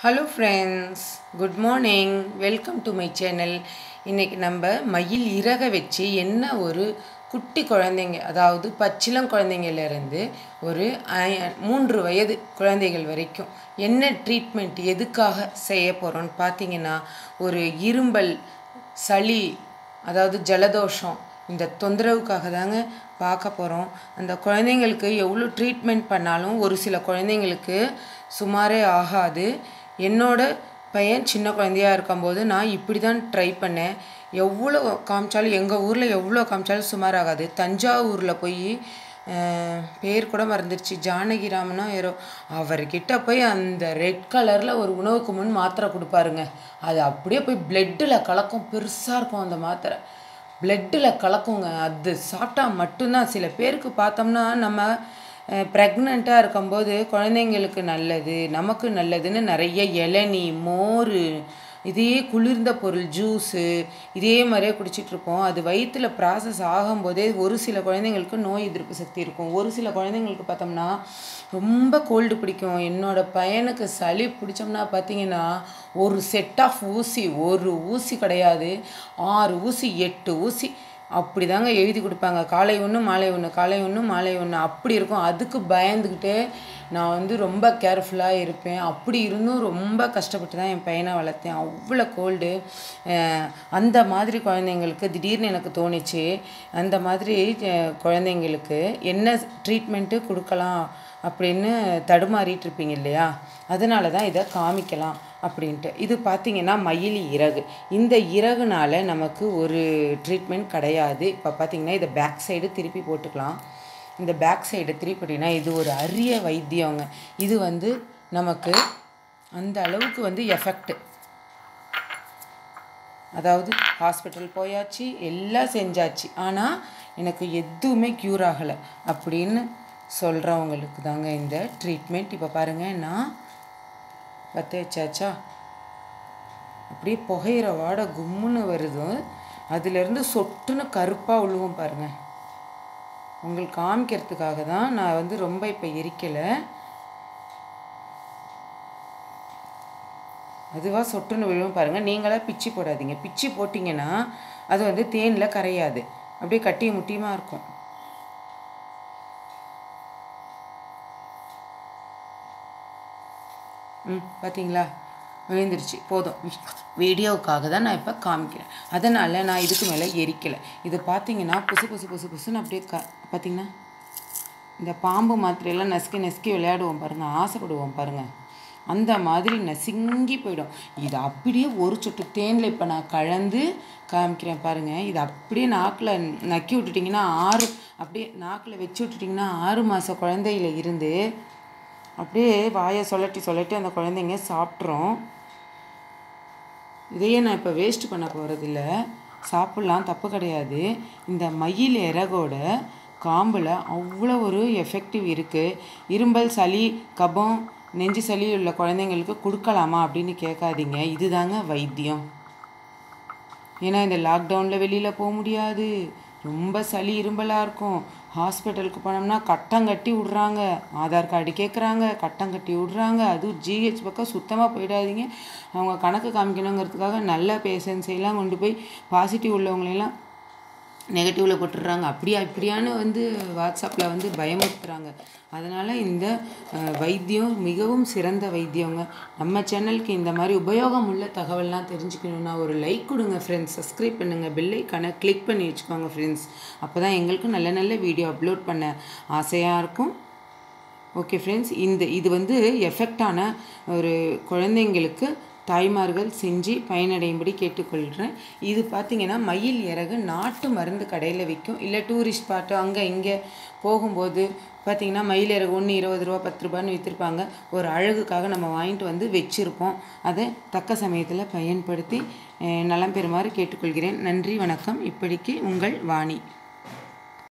hello friends good morning welcome to my channel இன்றைக்கி நம்ம மயில் இறக வச்சு என்ன ஒரு குட்டி குழந்தைங்க அதாவது பச்சிளம் குழந்தைங்கள்லேருந்து ஒரு ஐ- மூன்று வயது குழந்தைகள் வரைக்கும் என்ன ட்ரீட்மெண்ட் எதுக்காக செய்ய போகிறோன்னு பார்த்தீங்கன்னா ஒரு இரும்பல் சளி அதாவது ஜலதோஷம் இந்த தொந்தரவுக்காக தாங்க பார்க்க போகிறோம் அந்த குழந்தைங்களுக்கு எவ்வளோ ட்ரீட்மெண்ட் பண்ணாலும் ஒரு சில குழந்தைங்களுக்கு சுமாரே ஆகாது என்னோட பையன் சின்ன குழந்தையா இருக்கும்போது நான் இப்படி தான் ட்ரை பண்ணேன் எவ்வளோ காமிச்சாலும் எங்கள் ஊரில் எவ்வளோ காமிச்சாலும் சுமார் ஆகாது தஞ்சாவூரில் போய் அஹ், பேர் கூட மறந்துடுச்சு ஜானகிராமனா யாரோ அவர்கிட்ட போய் அந்த ரெட் கலரில் ஒரு உணவுக்கு முன் மாத்திரை கொடுப்பாருங்க அது அப்படியே போய் பிளட்டில் கலக்கும் பெருசாக இருக்கும் அந்த மாத்திரை பிளட்டில் கலக்குங்க அது சாப்பிட்டா மட்டும்தான் சில பேருக்கு பார்த்தோம்னா நம்ம ப்ரெக்னெண்ட்டாக இருக்கும்போது குழந்தைங்களுக்கு நல்லது நமக்கு நல்லதுன்னு நிறைய இளநீ மோர் இதே குளிர்ந்த பொருள் ஜூஸு இதே மாதிரியே குடிச்சிட்டு இருப்போம் அது வயிற்றில் ப்ராசஸ் ஆகும்போதே ஒரு சில குழந்தைங்களுக்கு நோய் எதிர்ப்பு சக்தி இருக்கும் ஒரு சில குழந்தைங்களுக்கு பார்த்தோம்னா ரொம்ப கோல்டு பிடிக்கும் என்னோட பையனுக்கு சளி பிடிச்சோம்னா பார்த்தீங்கன்னா ஒரு செட் ஆஃப் ஊசி ஒரு ஊசி கிடையாது ஆறு ஊசி எட்டு ஊசி அப்படி தாங்க எழுதி கொடுப்பாங்க காலை ஒன்று மாலை ஒன்று காலை ஒன்று மாலை ஒன்று அப்படி இருக்கும் அதுக்கு பயந்துக்கிட்டே நான் வந்து ரொம்ப கேர்ஃபுல்லாக இருப்பேன் அப்படி இருந்தும் ரொம்ப கஷ்டப்பட்டு தான் என் பையனை வளர்த்தேன் அவ்வளோ கோல்டு அந்த மாதிரி குழந்தைங்களுக்கு திடீர்னு எனக்கு தோணுச்சு அந்த மாதிரி அஹ், குழந்தைங்களுக்கு என்ன ட்ரீட்மெண்ட்டு கொடுக்கலாம் அப்படின்னு தடுமாறிட்டு இருப்பீங்க இல்லையா அதனால தான் இதை காமிக்கலாம் அப்படின்ட்டு இது பார்த்தீங்கன்னா மயில் இறகு இந்த இறகுனால நமக்கு ஒரு ட்ரீட்மெண்ட் கிடையாது இப்போ பார்த்தீங்கன்னா இதை பேக் சைடு திருப்பி போட்டுக்கலாம் இந்த பேக் சைடு திருப்பி போட்டிங்கன்னா இது ஒரு அரிய வைத்தியங்க இது வந்து நமக்கு அந்த அளவுக்கு வந்து எஃபெக்ட் அதாவது ஹாஸ்பிட்டல் போயாச்சு எல்லாம் செஞ்சாச்சு ஆனால் எனக்கு எதுவுமே க்யூர் ஆகலை அப்படின்னு சொல்கிறவங்களுக்கு தாங்க இந்த ட்ரீட்மெண்ட் இப்போ பாருங்கள் நான் பற்ற வச்சாச்சா அப்படியே புகையிற வாடை கும்முன்னு வருது அதுலேருந்து சொட்டுன்னு கருப்பாக உழுவும் பாருங்க உங்களுக்கு காமிக்கிறதுக்காக தான் நான் வந்து ரொம்ப இப்போ எரிக்கலை அதுவாக சொட்டுன்னு விழுவும் பாருங்கள் நீங்களா பிச்சி போடாதீங்க பிச்சி போட்டிங்கன்னா அது வந்து தேனில் கரையாது அப்படியே கட்டி முட்டியுமா இருக்கும் ம் பார்த்தீங்களா விழுந்துருச்சு போதும் வீடியோவுக்காக தான் நான் இப்போ காமிக்கிறேன் அதனால் நான் இதுக்கு மேலே எரிக்கலை இது பார்த்தீங்கன்னா புசு புசு புசு புசுன்னு அப்படியே க பார்த்தீங்கன்னா இந்த பாம்பு மாத்திரையெல்லாம் நசுக்கி நசுக்கி விளையாடுவோம் பாருங்கள் ஆசைப்படுவோம் பாருங்கள் அந்த மாதிரி நசுங்கி போயிடும் இது அப்படியே ஒரு சொட்டு தேனில் இப்போ நான் கலந்து காமிக்கிறேன் பாருங்கள் இது அப்படியே நாக்கில் நக்கி விட்டுட்டிங்கன்னா ஆறு அப்படியே நாக்கில் வச்சு விட்டுட்டிங்கன்னா ஆறு மாத குழந்தையில இருந்து அப்படியே வாயை சொல்லட்டி சொல்லட்டி அந்த குழந்தைங்க சாப்பிட்றோம் இதையே நான் இப்போ வேஸ்ட் பண்ண போகிறதில்ல சாப்பிட்லாம் தப்பு கிடையாது இந்த மயில் இறகோட காம்பில் அவ்வளோ ஒரு எஃபெக்டிவ் இருக்குது இரும்பல் சளி கபம் நெஞ்சு சளி உள்ள குழந்தைங்களுக்கு கொடுக்கலாமா அப்படின்னு கேட்காதீங்க இதுதாங்க வைத்தியம் ஏன்னா இந்த லாக்டவுனில் வெளியில் போக முடியாது ரொம்ப சளி இரும்பலாக இருக்கும் ஹாஸ்பிட்டலுக்கு போனோம்னா கட்டம் கட்டி விட்றாங்க ஆதார் கார்டு கேட்குறாங்க கட்டம் கட்டி விட்றாங்க அதுவும் ஜிஹெச் பக்கம் சுத்தமாக போயிடாதீங்க அவங்க கணக்கு காமிக்கணுங்கிறதுக்காக நல்ல பேஷண்ட்ஸ் எல்லாம் கொண்டு போய் பாசிட்டிவ் உள்ளவங்களெல்லாம் நெகட்டிவில் போட்டுடுறாங்க அப்படியா இப்படியான்னு வந்து வாட்ஸ்அப்பில் வந்து பயமுறுத்துறாங்க அதனால் இந்த அஹ், வைத்தியம் மிகவும் சிறந்த வைத்தியங்க நம்ம சேனலுக்கு இந்த மாதிரி உபயோகம் உள்ள தகவல்லாம் தெரிஞ்சுக்கணுன்னா ஒரு லைக் கொடுங்க ஃப்ரெண்ட்ஸ் சப்ஸ்கிரைப் பண்ணுங்கள் பெல்லைக்கான கிளிக் பண்ணி வச்சுக்கோங்க ஃப்ரெண்ட்ஸ் அப்போ தான் எங்களுக்கும் நல்ல நல்ல வீடியோ அப்லோட் பண்ண ஆசையாக இருக்கும் ஓகே ஃப்ரெண்ட்ஸ் இந்த இது வந்து எஃபெக்டான ஒரு குழந்தைங்களுக்கு தாய்மார்கள் செஞ்சு பயனடையும்படி கேட்டுக்கொள்கிறேன் இது பார்த்தீங்கன்னா மயில் இறகு நாட்டு மருந்து கடையில் விற்கும் இல்லை டூரிஸ்ட் ஸ்பாட்டு அங்கே இங்கே போகும்போது பார்த்தீங்கன்னா மயில் இறகு ஒன்று இருபது ரூபா பத்து ரூபான்னு விற்றுருப்பாங்க ஒரு அழகுக்காக நம்ம வாங்கிட்டு வந்து வச்சுருப்போம் அதை தக்க சமயத்தில் பயன்படுத்தி அஹ், நலம் பெறுமாறு கேட்டுக்கொள்கிறேன் நன்றி வணக்கம் இப்படிக்கு உங்கள் வாணி